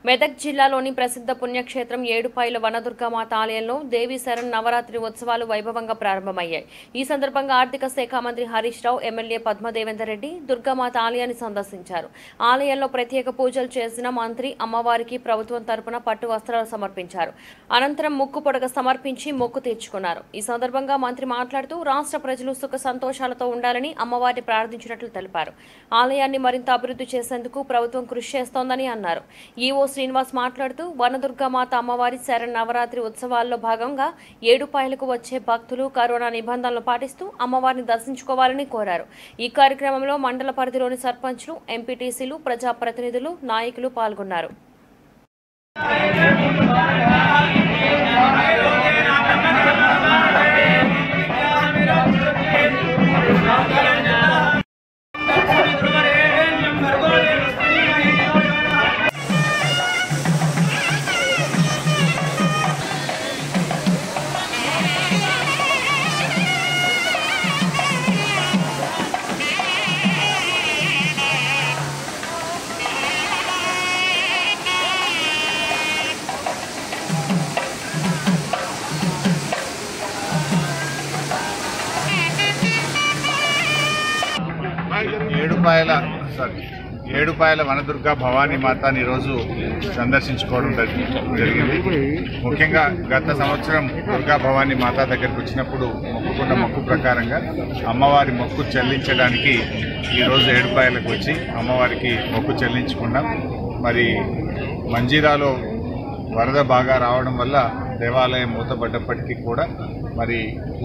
మెదక్ జిల్లాలోని ప్రసిద్ధ పుణ్యక్షేత్రం ఏడుపాయల వనదుర్గామాత ఆలయంలో దేవి శరణ్ నవరాత్రి ఉత్సవాలు వైభవంగా ప్రారంభమయ్యాయి ఈ సందర్భంగా ఆర్థిక శాఖ మంత్రి హరీష్ రావు ఎమ్మెల్యే పద్మదేవేందర్ రెడ్డి దుర్గామాత ఆలయాన్ని సందర్శించారు ఆలయంలో ప్రత్యేక పూజలు చేసిన మంత్రి అమ్మవారికి ప్రభుత్వం తరపున పట్టు వస్త్రాలు సమర్పించారు అనంతరం ముక్కు పొడగ సమర్పించి మొక్కు తీర్చుకున్నారు ఈ సందర్భంగా మంత్రి మాట్లాడుతూ రాష్ట్ర ప్రజలు సుఖ సంతోషాలతో ఉండాలని అమ్మవారిని ప్రార్థించినట్లు తెలిపారు ఆలయాన్ని మరింత అభివృద్ధి చేసేందుకు ప్రభుత్వం కృషి చేస్తోందని అన్నారు ఈవో శ్రీనివాస్ మాట్లాడుతూ వనదుర్గామాత అమ్మవారి శరణ్ నవరాత్రి ఉత్సవాల్లో భాగంగా ఏడుపాయలకు వచ్చే భక్తులు కరోనా నిబంధనలు పాటిస్తూ అమ్మవారిని దర్శించుకోవాలని కోరారు ఈ కార్యక్రమంలో మండల పరిధిలోని సర్పంచ్లు ఎంపీటీసీలు ప్రజాప్రతినిధులు నాయకులు పాల్గొన్నారు ఏడుపాయల సారీ ఏడుపాయల వనదుర్గ భవానీ మాతాని ఈరోజు సందర్శించుకోవడం జరి- జరిగింది ముఖ్యంగా గత సంవత్సరం దుర్గా భవానీ మాత దగ్గరికి వచ్చినప్పుడు మొక్కుకున్న మొక్కు ప్రకారంగా అమ్మవారి మొక్కు చెల్లించడానికి ఈరోజు ఏడుపాయలకు వచ్చి అమ్మవారికి మొక్కు చెల్లించుకున్నాం మరి మంజీరాలో వరద బాగా రావడం వల్ల దేవాలయం మూతపడ్డప్పటికీ కూడా మరి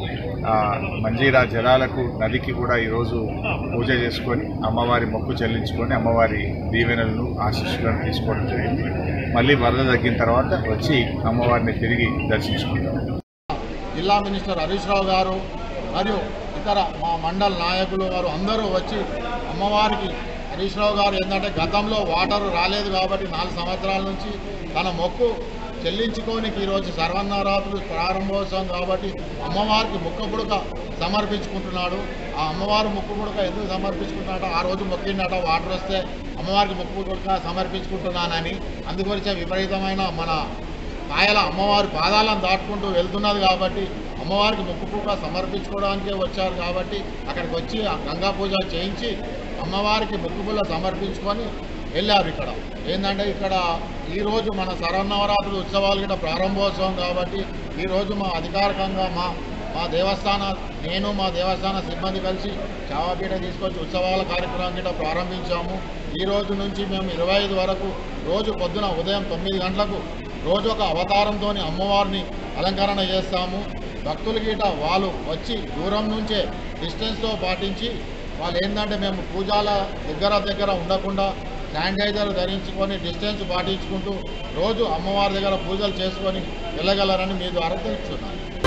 ఆ మంజీరా జలాలకు నదికి కూడా ఈరోజు పూజ చేసుకొని అమ్మవారి మొక్కు చెల్లించుకొని అమ్మవారి దీవెనలను ఆశీస్సులను తీసుకోవడం జరిగింది మళ్ళీ వరద తగ్గిన తర్వాత వచ్చి అమ్మవారిని తిరిగి దర్శించుకుంటాం జిల్లా మినిస్టర్ హరీష్ రావు గారు మరియు ఇతర మా మండల నాయకులు వారు అందరూ వచ్చి అమ్మవారికి హరీష్ రావు గారు ఏంటంటే గతంలో వాటర్ రాలేదు కాబట్టి నాలుగు సంవత్సరాల నుంచి తన మొక్కు చెల్లించుకోనికి ఈరోజు సర్వన్నరాత్రులు ప్రారంభోత్సవం కాబట్టి అమ్మవారికి ముక్క పుడక సమర్పించుకుంటున్నాడు ఆ అమ్మవారు ముక్కు పుడక ఎందుకు సమర్పించుకుంటున్నాడో ఆ రోజు మొక్కిండట వాటర్ వస్తే అమ్మవారికి ముక్కు పుడక సమర్పించుకుంటున్నానని అందుకొరిచే విపరీతమైన మన కాయల అమ్మవారి పాదాలను దాటుకుంటూ వెళ్తున్నది కాబట్టి అమ్మవారికి ముక్కు పూక సమర్పించుకోవడానికే వచ్చారు కాబట్టి అక్కడికి వచ్చి ఆ గంగా పూజ చేయించి అమ్మవారికి ముక్కు పుల్ల సమర్పించుకొని వెళ్ళారు ఇక్కడ ఏంటంటే ఇక్కడ ఈరోజు మన శరన్నవరాత్రులు ఉత్సవాలు కూడా ప్రారంభోత్సవం కాబట్టి ఈరోజు మా అధికారికంగా మా మా దేవస్థాన నేను మా దేవస్థాన సిబ్బంది కలిసి చావాపీట తీసుకొచ్చి ఉత్సవాల కార్యక్రమం గిట్ట ప్రారంభించాము ఈ రోజు నుంచి మేము ఇరవై ఐదు వరకు రోజు పొద్దున ఉదయం తొమ్మిది గంటలకు రోజు ఒక అవతారంతో అమ్మవారిని అలంకరణ చేస్తాము భక్తులు గీట వాళ్ళు వచ్చి దూరం నుంచే డిస్టెన్స్తో పాటించి వాళ్ళు ఏంటంటే మేము పూజల దగ్గర దగ్గర ఉండకుండా శానిటైజర్ ధరించుకొని డిస్టెన్స్ పాటించుకుంటూ రోజు అమ్మవారి దగ్గర పూజలు చేసుకొని వెళ్ళగలరని మీ ద్వారా తెలుస్తున్నాను